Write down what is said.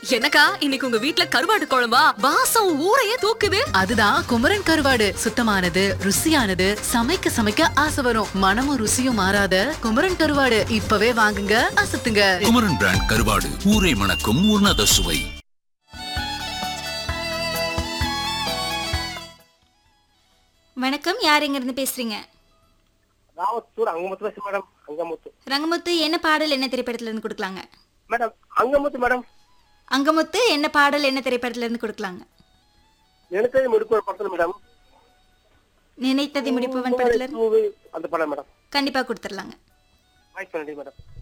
என்னக்கா இன்னைக்கு உங்க வீட்ல கருவாடு குழம்பா வாசம் ஊரையே தூக்குது அதுதான் குமரன் கருவாடு சுத்தமானது ருசியானது சமைக்க சமைக்க ஆசை வரும் மனமும் ருசியும் மாறாத குமரன் கருவாடு இப்பவே வாங்குங்க அசத்துங்க குமரன் பிராண்ட் கருவாடு ஊரை மணக்கும் உன்னத சுவை வணக்கம் யார் இருந்து பேசுறீங்க ராவத்தூர் அங்கமுத்து பேசு மேடம் அங்கமுத்து ரங்கமுத்து என்ன பாடல் என்ன திரைப்படத்துல இருந்து கொடுக்கலாங்க மேடம் அங்கமுத்து மேடம் அங்கமுத்து என்ன பாடல் என்ன திரைப்படத்துல இருந்து கொடுக்கலாங்க நினைத்தது முடிப்பு படத்துல மேடம் நினைத்ததை முடிப்பவன் படத்துல இருந்து பூவு அந்த படம் மேடம் கண்டிப்பா கொடுத்துடலாங்க வாய்ஸ் பண்ணி மேடம்